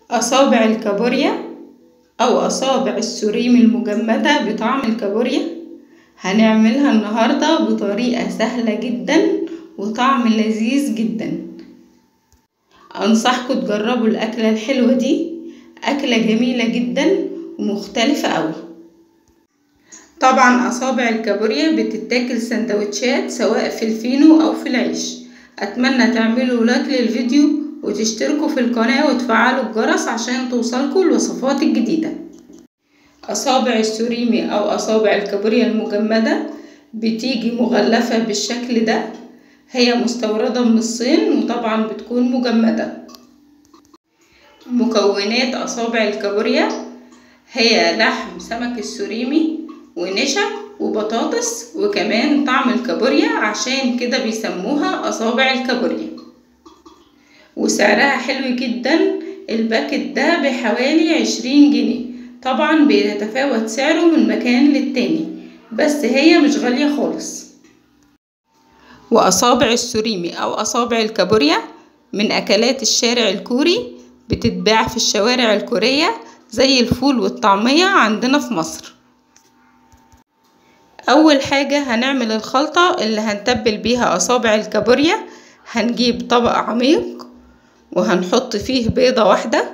أصابع الكابوريا أو أصابع السوريم المجمدة بطعم الكابوريا هنعملها النهاردة بطريقة سهلة جدا وطعم لذيذ جدا أنصحكم تجربوا الأكلة الحلوة دي أكلة جميلة جدا ومختلفة أوي طبعا أصابع الكابوريا بتتاكل سندوتشات سواء في الفينو أو في العيش أتمنى تعملوا لايك للفيديو وتشتركوا في القناة وتفعلوا الجرس عشان توصلكوا الوصفات الجديدة أصابع السوريمي أو أصابع الكابوريا المجمدة بتيجي مغلفة بالشكل ده هي مستوردة من الصين وطبعا بتكون مجمدة مكونات أصابع الكابوريا هي لحم سمك السوريمي ونشا وبطاطس وكمان طعم الكابوريا عشان كده بيسموها أصابع الكابوريا وسعرها حلو جدا الباكت ده بحوالي عشرين جنيه طبعا بيتفاوت سعره من مكان للتاني بس هي مش غالية خالص وأصابع السوريمي أو أصابع الكابوريا من أكلات الشارع الكوري بتتباع في الشوارع الكورية زي الفول والطعمية عندنا في مصر أول حاجة هنعمل الخلطة اللي هنتبل بيها أصابع الكابوريا هنجيب طبق عميق وهنحط فيه بيضة واحدة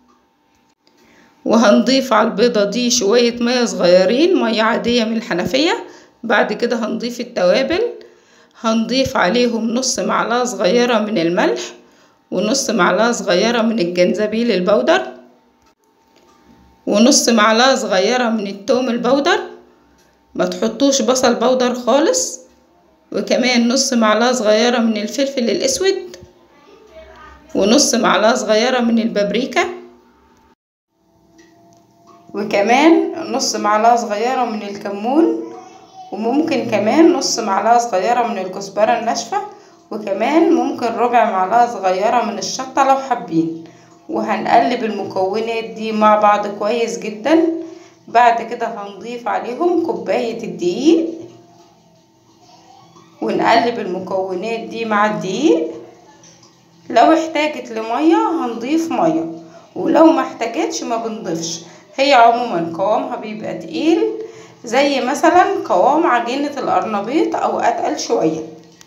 وهنضيف على البيضة دي شوية مية صغيرين مية عادية من الحنفية بعد كده هنضيف التوابل هنضيف عليهم نص معلقة صغيرة من الملح ونص معلقة صغيرة من الجنزبيل البودر ونص معلقة صغيرة من التوم البودر ما تحطوش بصل بودر خالص وكمان نص معلقة صغيرة من الفلفل الأسود ونص معلقة صغيرة من البابريكا وكمان نص معلقة صغيرة من الكمون وممكن كمان نص معلقة صغيرة من الكزبرة الناشفة وكمان ممكن ربع معلقة صغيرة من الشطة لو حابين وهنقلب المكونات دي مع بعض كويس جدا بعد كده هنضيف عليهم كوباية الدقيق ونقلب المكونات دي مع الدقيق لو احتاجت لمية هنضيف مية ولو ما احتاجتش ما بنضيفش هي عموما قوامها بيبقى تقيل زي مثلا قوام عجينة القرنبيط او اتقل شوية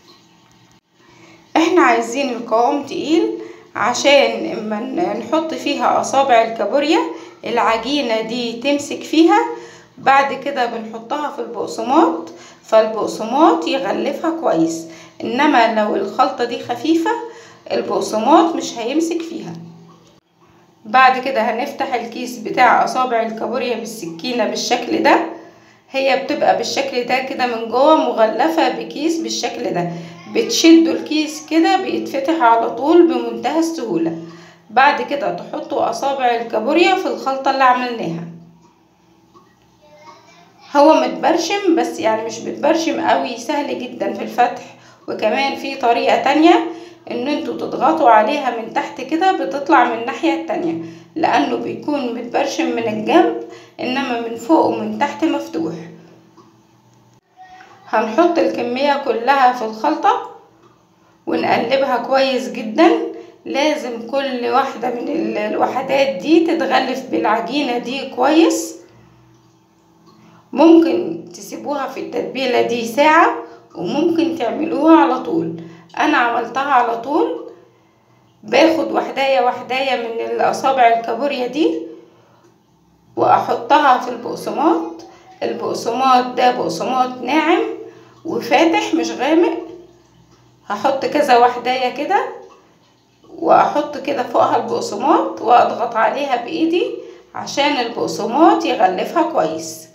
احنا عايزين القوام تقيل عشان اما نحط فيها اصابع الكابوريا العجينة دي تمسك فيها بعد كده بنحطها في البقسماط فالبقسماط يغلفها كويس انما لو الخلطة دي خفيفة البقسماط مش هيمسك فيها بعد كده هنفتح الكيس بتاع اصابع الكابوريا بالسكينة بالشكل ده هي بتبقى بالشكل ده كده من جوه مغلفة بكيس بالشكل ده بتشدوا الكيس كده بيتفتح على طول بمنتهى السهولة بعد كده تحطوا اصابع الكابوريا في الخلطة اللي عملناها هو متبرشم بس يعني مش متبرشم قوي سهل جدا في الفتح وكمان في طريقة تانية ان انتوا تضغطوا عليها من تحت كده بتطلع من الناحية التانية لانه بيكون متبرشم من الجنب انما من فوق ومن تحت مفتوح هنحط الكمية كلها في الخلطة ونقلبها كويس جدا لازم كل واحدة من الوحدات دي تتغلف بالعجينة دي كويس ممكن تسيبوها في التتبيلة دي ساعة وممكن تعملوها على طول انا عملتها على طول باخد وحداية وحداية من الاصابع الكابوريا دي واحطها في البقسماط البقسماط ده بقسماط ناعم وفاتح مش غامق هحط كذا وحداية كده واحط كده فوقها البقسماط واضغط عليها بايدي عشان البقسماط يغلفها كويس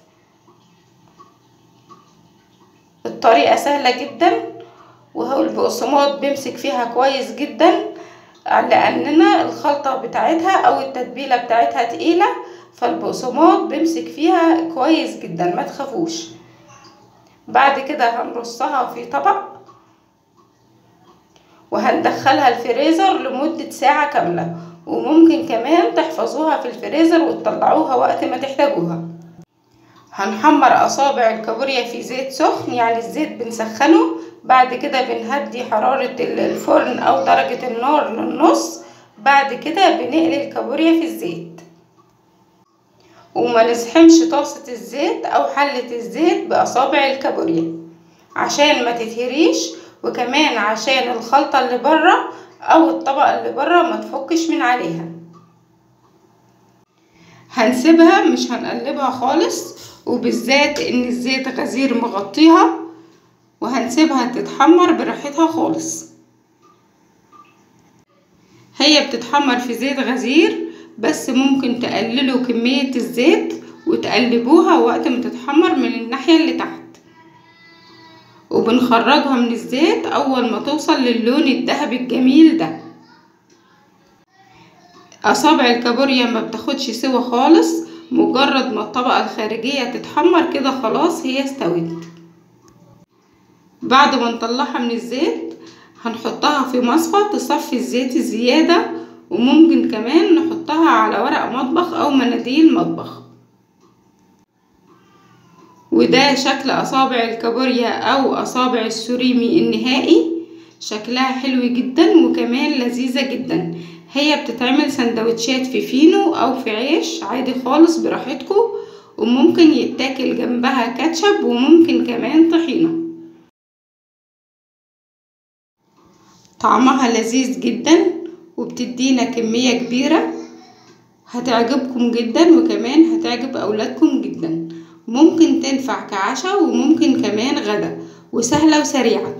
الطريقة سهلة جدا وهو البقسماط بيمسك فيها كويس جدا لاننا الخلطة بتاعتها او التتبيلة بتاعتها تقيلة فالبقسماط بيمسك فيها كويس جدا ما تخافوش بعد كده هنرصها في طبق وهندخلها الفريزر لمدة ساعة كاملة وممكن كمان تحفظوها في الفريزر وتطلعوها وقت ما تحتاجوها هنحمر اصابع الكابوريا في زيت سخن يعني الزيت بنسخنه بعد كده بنهدي حرارة الفرن او درجة النار للنص بعد كده بنقلي الكابوريا في الزيت وما نزحمش طاسة الزيت أو حلة الزيت بأصابع الكابوريا عشان ما تتهريش وكمان عشان الخلطة اللي برا أو الطبقة اللي برا ما تفكش من عليها هنسيبها مش هنقلبها خالص وبالذات ان الزيت غزير مغطيها وهنسيبها تتحمر براحتها خالص هي بتتحمر في زيت غزير بس ممكن تقللوا كمية الزيت وتقلبوها وقت ما تتحمر من الناحية اللي تحت وبنخرجها من الزيت اول ما توصل للون الذهبي الجميل ده اصابع الكابوريا ما بتاخدش سوا خالص مجرد ما الطبقة الخارجية تتحمر كده خلاص هي استوت بعد ما نطلعها من الزيت هنحطها في مصفى تصفي الزيت الزيادة وممكن كمان نحطها على ورق مطبخ او مناديل مطبخ وده شكل اصابع الكابوريا او اصابع السوريمي النهائي شكلها حلو جدا وكمان لذيذة جدا هي بتتعمل سندوتشات في فينو او في عيش عادي خالص براحتكم وممكن يتاكل جنبها كاتشب وممكن كمان طحينة طعمها لذيذ جدا وبتدينا كمية كبيرة هتعجبكم جدا وكمان هتعجب اولادكم جدا ممكن تنفع كعشاء وممكن كمان غدا وسهلة وسريعة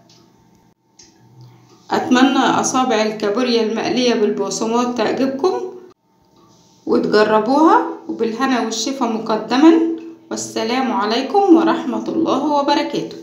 أتمنى أصابع الكابوريا المقلية بالبقسماط تعجبكم وتجربوها وبالهنا والشفا مقدما والسلام عليكم ورحمة الله وبركاته